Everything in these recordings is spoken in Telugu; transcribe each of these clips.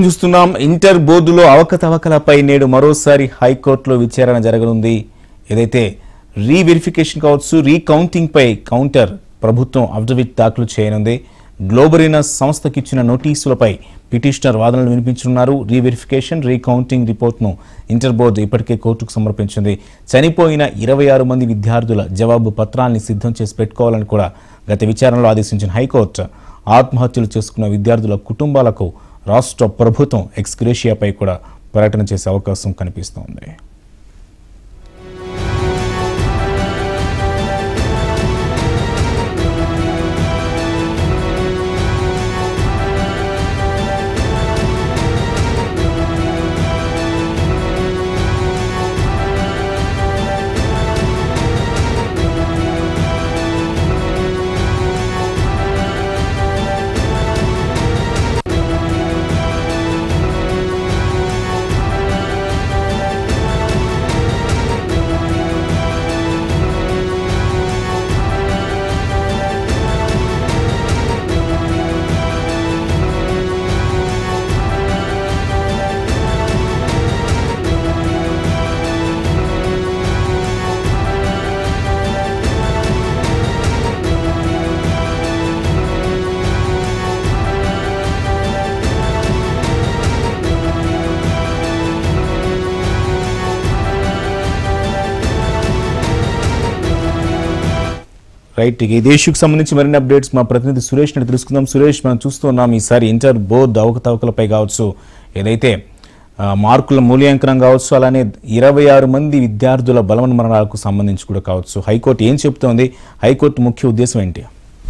చూస్తున్నాం ఇంటర్ బోర్డులో అవకతవకలపై నేడు మరోసారి హైకోర్టులో విచారణ జరగనుంది ఏదైతే రీవెరిఫికేషన్ కావచ్చు రీకౌంటింగ్ పై కౌంటర్ ప్రభుత్వం అఫిడవిట్ దాఖలు చేయనుంది గ్లోబరీనా సంస్థకి ఇచ్చిన నోటీసులపై పిటిషనర్ వాదనలు వినిపించనున్నారు రీవెరిఫికేషన్ రీకౌంటింగ్ రిపోర్ట్ను ఇంటర్ బోర్డు ఇప్పటికే కోర్టుకు సమర్పించింది చనిపోయిన ఇరవై ఆరు మంది విద్యార్థుల జవాబు పత్రాల్ని సిద్ధం చేసి పెట్టుకోవాలని కూడా గత విచారణలో ఆదేశించిన హైకోర్టు ఆత్మహత్యలు చేసుకున్న విద్యార్థుల కుటుంబాలకు రాష్ట్ర ప్రభుత్వం ఎక్స్గ్రేషియాపై కూడా ప్రకటన చేసే అవకాశం కనిపిస్తోంది రైట్ ఇక ఈ ఇష్యూకి సంబంధించి మరిన్ని అప్డేట్స్ మా ప్రతినిధి సురేష్ నాయుడు తెలుసుకుందాం సురేష్ మనం చూస్తున్నాం ఈసారి ఇంటర్ బోర్డు అవకతవకలపై కావచ్చు ఏదైతే ఆ, మార్కుల మూల్యాంకనం కావచ్చు అలానే ఇరవై ఆరు మంది విద్యార్థుల బలవన మరణాలకు సంబంధించి కూడా కావచ్చు హైకోర్టు ఏం చెప్తోంది హైకోర్టు ముఖ్య ఉద్దేశం ఏంటి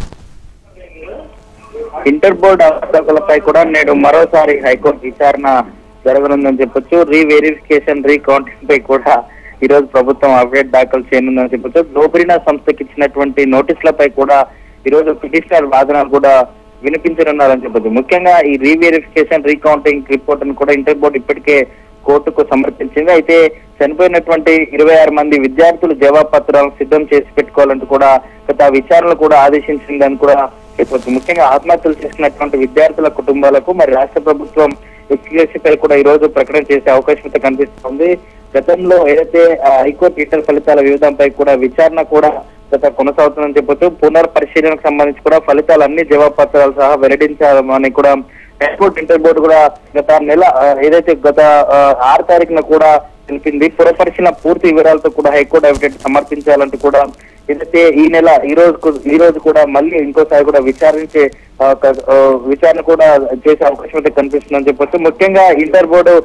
ఇంటర్ బోర్డు అవకతవకలపై కూడా నేడు మరోసారి హైకోర్టు విచారణ జరగనుందని చెప్పొచ్చు రీవెరిఫికేషన్ రీకౌంటింగ్ పై కూడా ఈ రోజు ప్రభుత్వం అప్డేట్ దాఖలు చేయనుందని చెప్పొచ్చు గ్లోబరీనా సంస్థకి ఇచ్చినటువంటి నోటీసులపై కూడా ఈ రోజు పిటిషనర్ వాదనలు కూడా వినిపించనున్నారని చెప్పొచ్చు ముఖ్యంగా ఈ రీవెరిఫికేషన్ రీకౌంటింగ్ రిపోర్ట్ ను కూడా ఇంటర్ బోర్డు ఇప్పటికే కోర్టుకు సమర్పించింది అయితే చనిపోయినటువంటి ఇరవై ఆరు మంది విద్యార్థులు జవాబు పత్రాలను సిద్ధం చేసి పెట్టుకోవాలంటూ కూడా గత విచారణలు కూడా ఆదేశించిందని కూడా చెప్పొచ్చు ముఖ్యంగా ఆత్మహత్యలు చేసుకున్నటువంటి విద్యార్థుల కుటుంబాలకు మరి రాష్ట్ర ప్రభుత్వం ఎక్స్గ్రేషన్ పై కూడా ఈ రోజు ప్రకటన చేసే అవకాశం అయితే కనిపిస్తుంది గతంలో ఏదైతే ఆ, హైకోర్టు ఇంటర్ ఫలితాల వివిధంపై కూడా విచారణ కూడా గత కొనసాగుతుందని చెప్పొచ్చు పునర్పరిశీలనకు సంబంధించి కూడా ఫలితాలు అన్ని జవాబు పత్రాలు సహా వెల్లడించాలని కూడా హైకోర్టు ఇంటర్ బోర్డు కూడా గత నెల ఆ, ఏదైతే గత ఆ, ఆరు తారీఖున కూడా తెలిపింది పురపరిశీలన పూర్తి వివరాలతో కూడా హైకోర్టు అఫిడవిట్ సమర్పించాలంటూ కూడా ఏదైతే ఈ నెల ఈ రోజు ఈ రోజు కూడా మళ్ళీ ఇంకోసారి కూడా విచారించే ఆ, ఒక, ఆ, విచారణ కూడా చేసే అవకాశం అయితే కనిపిస్తుందని చెప్పొచ్చు ముఖ్యంగా ఇంటర్ బోర్డు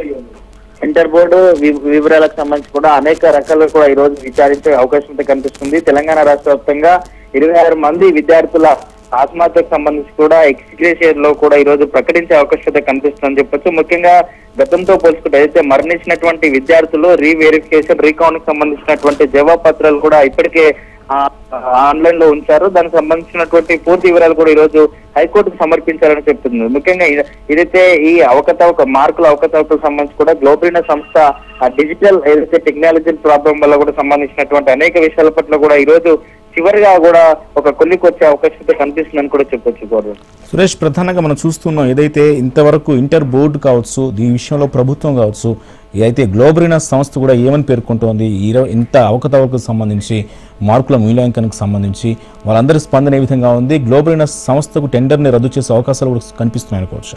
ఇంటర్ బోర్డు వి- వివరాలకు సంబంధించి కూడా అనేక రకాలు కూడా ఈ రోజు విచారించే అవకాశం అయితే కనిపిస్తుంది తెలంగాణ రాష్ట్ర వ్యాప్తంగా ఇరవై ఆరు మంది విద్యార్థుల ఆత్మహత్యకు సంబంధించి కూడా ఎక్స్గ్రేషియర్ లో కూడా ఈ రోజు ప్రకటించే అవకాశం అయితే కనిపిస్తుందని చెప్పొచ్చు ముఖ్యంగా గతంతో పోల్చుకుంటే అయితే మరణించినటువంటి విద్యార్థులు రీవెరిఫికేషన్ రీకౌంట్ కి సంబంధించినటువంటి జవాబు పత్రాలు కూడా ఇప్పటికే ఆన్లైన్ లో ఉంచారు దానికి సంబంధించినటువంటి పూర్తి వివరాలు కూడా ఈ రోజు హైకోర్టుకు సమర్పించారని చెప్తుంది ముఖ్యంగా ఇది- ఇదైతే ఈ అవకతవక మార్కుల అవకతవకలకు సంబంధించి కూడా గ్లోబరీనా సంస్థ ఆ డిజిటల్ ఏదైతే టెక్నాలజీ ప్రాబ్లం వల్ల కూడా సంబంధించినటువంటి అనేక విషయాల పట్ల కూడా ఈ రోజు చివరిగా కూడా ఒక కొలికి వచ్చే అవకాశం అయితే కనిపిస్తుందని కూడా చెప్పొచ్చు గౌరవ్ సురేష్ ప్రధానంగా మనం చూస్తున్నాం ఏదైతే ఇంతవరకు ఇంటర్ బోర్డు కావచ్చు ఈ విషయంలో ప్రభుత్వం కావచ్చు అయితే గ్లోబరీనా సంస్థ కూడా ఏమని పేర్కొంటోంది ఈరో ఇంత అవకతవకకు సంబంధించి మార్కుల మూల్యాంకనకు సంబంధించి వాళ్ళందరి స్పందన ఏ విధంగా ఉంది గ్లోబరీనా సంస్థకు టెండర్ని రద్దు చేసే అవకాశాలు కూడా కనిపిస్తున్నాయి అనుకోవచ్చు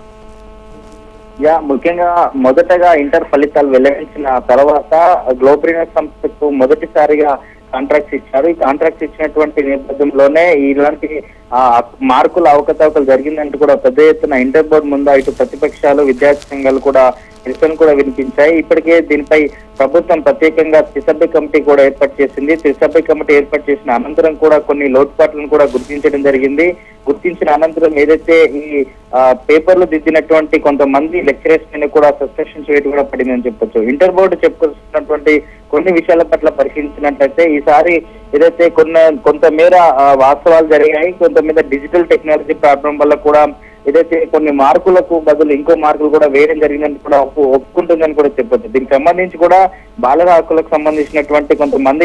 యా ముఖ్యంగా మొదటగా ఇంటర్ ఫలితాలు వెల్లడించిన తర్వాత గ్లోబరీనా సంస్థకు మొదటిసారిగా కాంట్రాక్ట్స్ ఇచ్చారు ఈ కాంట్రాక్ట్స్ ఇచ్చినటువంటి నేపథ్యంలోనే ఇలాంటి ఆ, మార్కుల అవకతవకలు జరిగిందంటూ కూడా పెద్ద ఎత్తున ఇంటర్ బోర్డు ముందు ఇటు ప్రతిపక్షాలు విద్యార్థి సంఘాలు కూడా నిరసన కూడా వినిపించాయి ఇప్పటికే దీనిపై ప్రభుత్వం ప్రత్యేకంగా త్రిసభ్య కమిటీ కూడా ఏర్పాటు చేసింది త్రిసభ్య కమిటీ ఏర్పాటు చేసిన అనంతరం కూడా కొన్ని లోటుపాట్లను కూడా గుర్తించడం జరిగింది గుర్తించిన అనంతరం ఏదైతే ఈ ఆ, పేపర్లు దిద్దినటువంటి కొంతమంది లెక్చరర్స్ పైన కూడా సస్పెన్షన్ చేయడం కూడా పడిందని చెప్పొచ్చు ఇంటర్ బోర్డు చెప్పుకొస్తున్నటువంటి కొన్ని విషయాల పట్ల పరిశీలించినట్లయితే ఈసారి ఏదైతే కొన్ని కొంత మేర ఆ, వాస్తవాలు జరిగాయి కొంత మీద డిజిటల్ టెక్నాలజీ ప్రాబ్లం వల్ల కూడా ఏదైతే కొన్ని మార్కులకు బదులు ఇంకో మార్కులు కూడా వేయడం జరిగిందని కూడా ఒప్పు ఒప్పుకుంటుందని కూడా చెప్పొచ్చు దీనికి సంబంధించి కూడా బాలల హక్కులకు సంబంధించినటువంటి కొంతమందిని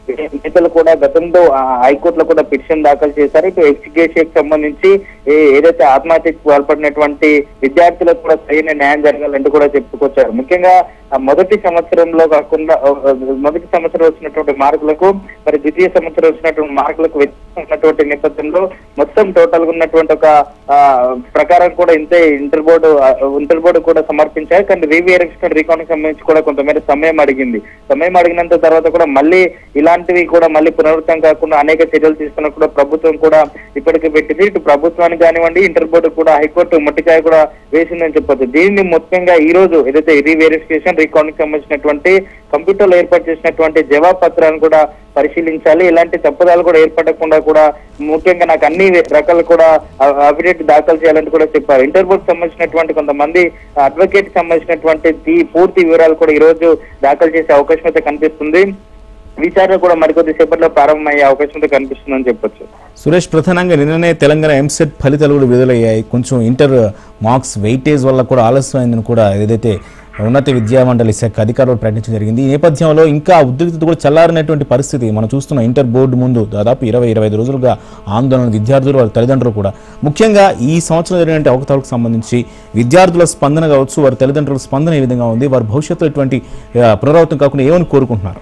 నేతలు కూడా గతంలో ఆ, హైకోర్టులో కూడా పిటిషన్ దాఖలు చేశారు ఇటు ఎక్స్కేషన్కి సంబంధించి ఏ- ఏదైతే ఆత్మహత్యకు పాల్పడినటువంటి విద్యార్థులకు కూడా సరైన న్యాయం జరగాలంటూ కూడా చెప్పుకొచ్చారు ముఖ్యంగా ఆ మొదటి సంవత్సరంలో కాకుండా ఆ, ఆ, మొదటి సంవత్సరం వచ్చినటువంటి మార్కులకు మరి ద్వితీయ సంవత్సరం వచ్చినటువంటి మార్కులకు వ్యత్యాసం ఉన్నటువంటి నేపథ్యంలో మొత్తం టోటల్ గా ఉన్నటువంటి ఒక ఆ, ప్రకారం కూడా ఇంతే ఇంటర్ బోర్డు ఆ, ఇంటర్ బోర్డు కూడా సమర్పించారు కానీ రీవియరేషన్ రీకౌంట్ సంబంధించి కూడా కొంతమేర సమయం అడిగింది సమయం అడిగినంత తర్వాత కూడా మళ్ళీ ఇలాంటివి కూడా మళ్ళీ పునరావృతం కాకుండా అనేక చర్యలు తీసుకున్న కూడా ప్రభుత్వం కూడా ఇప్పటికే పెట్టింది ఇటు ప్రభుత్వానికి కానివ్వండి ఇంటర్ బోర్డు కూడా హైకోర్టు మొట్టికాయ కూడా వేసిందని చెప్పొచ్చు దీన్ని ముఖ్యంగా ఈ రోజు ఏదైతే రీవెరిఫికేషన్ రీకౌంట్ సంబంధించినటువంటి కంప్యూటర్లో ఏర్పాటు చేసినటువంటి జవాబు పత్రాలను కూడా పరిశీలించాలి ఇలాంటి తప్పుదాలు కూడా ఏర్పడకుండా కూడా ముఖ్యంగా నాకు అన్ని రకాలు కూడా అఫిడేట్ దాఖలు చేయాలని కూడా చెప్పారు ఇంటర్ బోర్డు సంబంధించినటువంటి కొంతమంది అడ్వకేట్ సంబంధించినటువంటి ఈ పూర్తి వివరాలు కూడా ఈ రోజు దాఖలు చేసే అవకాశం అయితే కనిపిస్తుంది విచారణ కూడా మరికొద్ది సేపట్లో ప్రారంభమయ్యే అవకాశం అయితే కనిపిస్తుందని చెప్పొచ్చు సురేష్ ప్రధానంగా నిన్ననే తెలంగాణ ఎంసెట్ ఫలితాలు కూడా విడుదలయ్యాయి కొంచెం ఇంటర్ మార్క్స్ వెయిటేజ్ వల్ల కూడా ఆలస్యమైందని కూడా ఏదైతే ఉన్నత విద్యా మండలి శాఖ అధికారులు ప్రకటించడం జరిగింది ఈ నేపథ్యంలో ఇంకా ఉద్రిక్తత కూడా చల్లారినటువంటి పరిస్థితి మనం చూస్తున్న ఇంటర్ బోర్డు ముందు దాదాపు ఇరవై ఇరవై ఐదు రోజులుగా ఆందోళన విద్యార్థులు వారి తల్లిదండ్రులు కూడా ముఖ్యంగా ఈ సంవత్సరం జరిగిన అవకతవకకు సంబంధించి విద్యార్థుల స్పందన కావచ్చు వారి తల్లిదండ్రుల స్పందన ఏ విధంగా ఉంది వారి భవిష్యత్తులో ఇటువంటి ఆ, పునరావృతం కాకుండా ఏమని కోరుకుంటున్నారు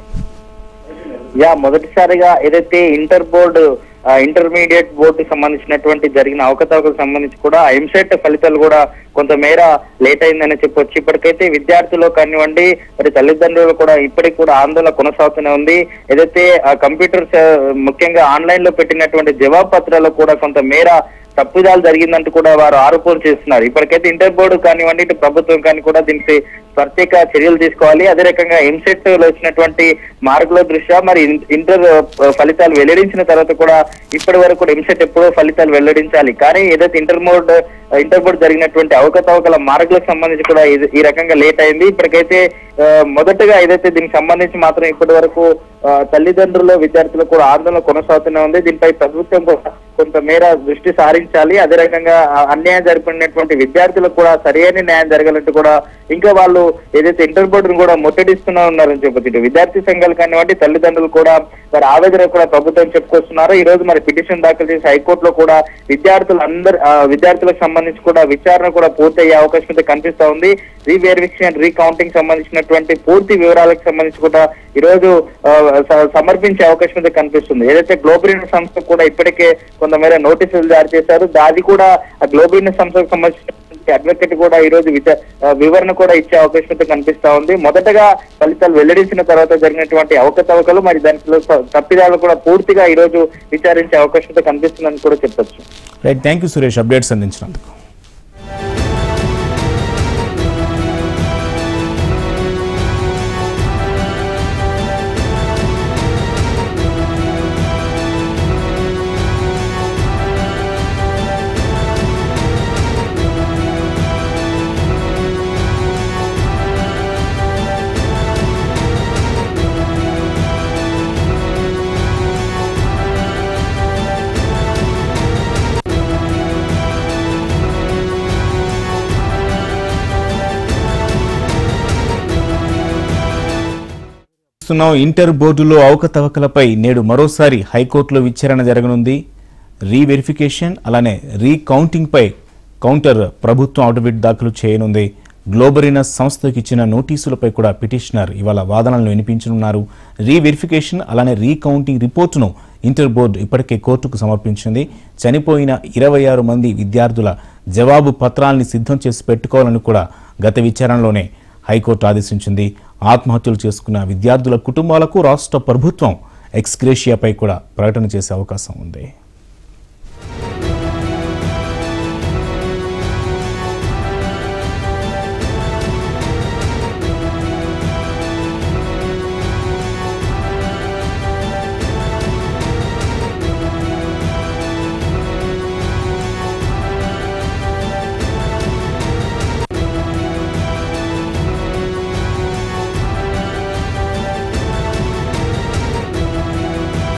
యా మొదటిసారిగా ఏదైతే ఇంటర్ బోర్డు ఆ, ఇంటర్మీడియట్ బోర్డు సంబంధించినటువంటి జరిగిన అవకతవకలకు సంబంధించి కూడా ఎంసెట్ ఫలితాలు కూడా కొంతమేర లేట్ అయిందని చెప్పొచ్చు ఇప్పటికైతే విద్యార్థులు కానివ్వండి మరి తల్లిదండ్రులు కూడా ఇప్పటికి కూడా ఆందోళన కొనసాగుతూనే ఉంది ఏదైతే ఆ కంప్యూటర్స్ ఆ, ముఖ్యంగా ఆన్లైన్ లో పెట్టినటువంటి జవాబు పత్రాలు కూడా కొంత మేర తప్పిదాలు జరిగిందంటూ కూడా వారు ఆరోపణలు చేస్తున్నారు ఇప్పటికైతే ఇంటర్ బోర్డు కానివ్వండి ఇటు ప్రభుత్వం కానీ కూడా దీనికి ప్రత్యేక చర్యలు తీసుకోవాలి అదే రకంగా ఎంసెట్ లో వచ్చినటువంటి మార్కుల దృష్ట్యా మరి ఇన్- ఇంటర్ ఆ, ఫలితాలు వెల్లడించిన తర్వాత కూడా ఇప్పటి వరకు కూడా ఎంసెట్ ఎప్పుడో ఫలితాలు వెల్లడించాలి కానీ ఏదైతే ఇంటర్ బోర్డు ఇంటర్ బోర్డు జరిగినటువంటి అవకతవకల మార్కులకు సంబంధించి కూడా ఇది- ఈ రకంగా లేట్ అయింది ఇప్పటికైతే ఆ, మొదటగా ఏదైతే దీనికి సంబంధించి మాత్రం ఇప్పటి వరకు ఆ, తల్లిదండ్రులు విద్యార్థులు కూడా ఆందోళన కొనసాగుతూనే ఉంది దీనిపై ప్రభుత్వం కూడా కొంతమేర దృష్టి సారించాలి అదే రకంగా ఆ అన్యాయం జరిపినటువంటి విద్యార్థులకు కూడా సరైన న్యాయం జరగాలంటూ కూడా ఇంకా వాళ్ళు ఏదైతే ఇంటర్ బోర్డును కూడా ముట్టడిస్తున్నా ఉన్నారని చెప్పొచ్చు ఇటు విద్యార్థి సంఘాలు కానివ్వండి తల్లిదండ్రులు కూడా వారి ఆవేదన కూడా ప్రభుత్వం చెప్పుకొస్తున్నారు ఈ రోజు మరి పిటిషన్ దాఖలు చేసి హైకోర్టులో కూడా విద్యార్థులు అందరు ఆ, విద్యార్థులకు సంబంధించి కూడా విచారణ కూడా పూర్తయ్యే అవకాశం అయితే కనిపిస్తా ఉంది రీవెరిఫికేషన్ రీకౌంటింగ్ సంబంధించినటువంటి పూర్తి వివరాలకు సంబంధించి కూడా ఈ రోజు ఆ, స- సమర్పించే అవకాశం అయితే కనిపిస్తుంది ఏదైతే గ్లోబరీన్ సంస్థ కూడా ఇప్పటికే కొంతమేర నోటీసులు జారీ చేశారు అది కూడా ఆ గ్లోబరీన్ సంస్థకు సంబంధించినటువంటి అడ్వకేట్ కూడా ఈ రోజు విచ- ఆ, వివరణ కూడా ఇచ్చే అవకాశం అయితే కనిపిస్తా ఉంది మొదటగా ఫలితాలు వెల్లడించిన తర్వాత జరిగినటువంటి అవకతవకలు మరి దాంట్లో స- తప్పిదాలు కూడా పూర్తిగా ఈ రోజు విచారించే అవకాశం అయితే కనిపిస్తుందని కూడా చెప్పొచ్చు right thank you Suresh updates అందించినందుకు చూస్తున్నాం ఇంటర్ బోర్డులో అవకతవకలపై నేడు మరోసారి హైకోర్టులో విచారణ జరగనుంది రీవెరిఫికేషన్ అలానే రీకౌంటింగ్ పై కౌంటర్ ప్రభుత్వం అఫిడవిట్ దాఖలు చేయనుంది గ్లోబరీనస్ సంస్థకు ఇచ్చిన నోటీసులపై కూడా పిటిషనర్ ఇవాళ వాదనలను వినిపించనున్నారు రీవెరిఫికేషన్ అలానే రీకౌంటింగ్ రిపోర్టును ఇంటర్ బోర్డు ఇప్పటికే కోర్టుకు సమర్పించింది చనిపోయిన ఇరవై ఆరు మంది విద్యార్థుల జవాబు పత్రాల్ని సిద్ధం చేసి పెట్టుకోవాలని కూడా గత విచారణలోనే హైకోర్టు ఆదేశించింది ఆత్మహత్యలు చేసుకున్న విద్యార్థుల కుటుంబాలకు రాష్ట్ర ప్రభుత్వం ఎక్స్గ్రేషియాపై కూడా ప్రకటన చేసే అవకాశం ఉంది